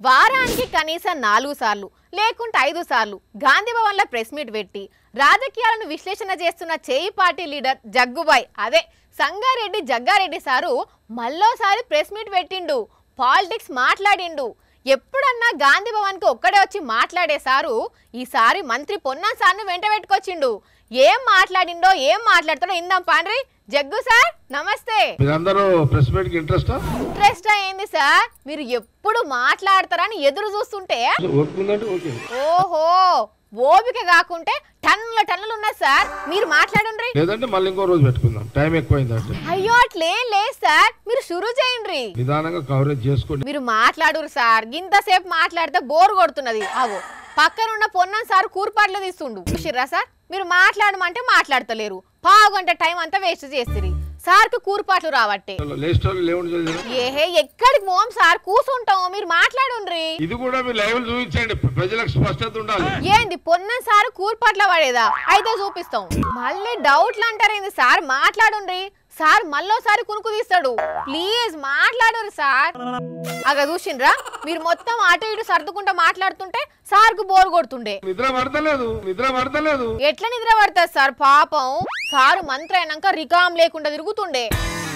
వారానికి కనీసం నాలుగు సార్లు లేకుంటే ఐదు సార్లు గాంధీ భవన్లో ప్రెస్ మీట్ పెట్టి రాజకీయాలను విశ్లేషణ చేస్తున్న చేయి పార్టీ లీడర్ జగ్గుబాయ్ అదే సంగారెడ్డి జగ్గారెడ్డి సారు మళ్ళోసారి ప్రెస్ మీట్ పెట్టిండు పాలిటిక్స్ మాట్లాడిండు ఎప్పుడన్నా గాంధీ భవన్కి ఒక్కడే వచ్చి మాట్లాడే సారు ఈసారి మంత్రి పొన్నం సార్ను వెంట పెట్టుకొచ్చిండు ఏం మాట్లాడిండో ఏం మాట్లాడతాడో ఇందాం పాండ్రి జగ్గు సార్ నమస్తే మీరందరూ ప్రెస్ మీట్ కి ఇంట్రెస్టా ఇంట్రెస్ట్ అయింది సార్ మీరు ఎప్పుడు మాట్లాడతారని ఎదురు చూస్తుంటే ఒప్పుకుందంటే ఓకే ఓహో ఓపిక కాకుంటే టన్నుల టన్నులు ఉన్నాయి సార్ మీరు మాట్లాడుండ్రి లేదంటే మళ్ళీ ఇంకో రోజు పెట్టుకుందాం టైం ఎక్కువైంది అంటే అయ్యో అట్లేం లేదు సార్ మీరు షురూ చేయండి నిదానంగా కవరేజ్ చేసుకోండి మీరు మాట్లాడురు సార్ ఇంతసేపు మాట్లాడితే బోర్ కొడుతున్నది ఆగో పక్కనున్న పొన్నం సార్ కూర్పాట్లు తీస్తుండు చూసిర్రా సార్ మీరు మాట్లాడమంటే మాట్లాడతలేరు పావుగంట టైం అంతా వేస్ట్ చేస్తుంది సార్కి కూర్పాట్లు రావట్టే లేస్ట్ లేవండి చదివినా? ఏహే ఎక్కడికి పోం సార్ కూర్చుంటాం మీరు మాట్లాడుండ్రి ఇది కూడా మీ లైవ్ చూపించండి ప్రజలకు స్పష్టత ఉండాలి ఏంది పొన్న సార్ కూర్పట్ల పడేదా అయితే చూపిస్తాం మళ్ళీ డౌట్లు అంటారేంది సార్ మాట్లాడుండ్రి సార్ మళ్ళోసారి కునుకు తీస్తాడు ప్లీజ్ మాట్లాడురు సార్ అగ చూసిండ్రా మీరు మొత్తం అటు ఇటు సర్దుకుంటా మాట్లాడుతుంటే సార్కు బోర్ కొడుతుండే నిద్ర పడతలేదు నిద్ర పడతలేదు ఎట్లా నిద్ర పడుతుంది సార్ పాపం సారు మంత్రి అయినాక రికామ్ లేకుండా తిరుగుతుండే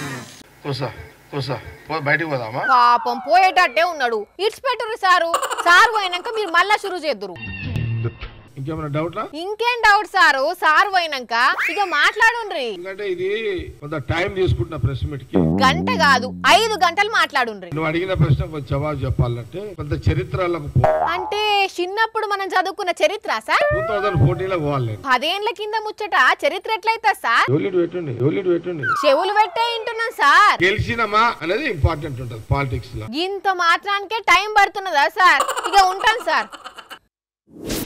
వస్తా వస్తా పో- బయటికి పోదామా పాపం పోయేటట్టే ఉన్నాడు ఇడ్చిపెట్టురు సారు సారు పోయినాక మీరు మళ్ళా షురు చేద్దురు ఇంకేమైనా డౌట్లా ఇంకేం డౌట్ సారు సారు పోయినాక ఇక మాట్లాడుండ్రి ఎందుకంటే ఇది కొంత టైం తీసుకుంటున్న ప్రెస్ మీట్ కి గంట కాదు ఐదు గంటలు మాట్లాడుండ్రి నువ్వు అడిగిన ప్రశ్న కొంచెం జవాబు చెప్పాలంటే కొంత చరిత్రలకు అంటే చిన్నప్పుడు మనం చదువుకున్న చరిత్ర సార్ టూ థౌజండ్ ఫోర్టీన్ లో పోవాలి నేను పదేండ్ల కింద ముచ్చట చరిత్ర ఎట్లయితా సార్ ఎవరిటి పెట్టండి ఎవరిటి పెట్టండి చెవులు పెట్టే వింటున్నాం సార్ గెలిచినమా అనేది ఇంపార్టెంట్ ఉంటుంది పాలిటిక్స్ లో ఇంత మాత్రానికే టైం పడుతున్నదా సార్ ఇక ఉంటాను సార్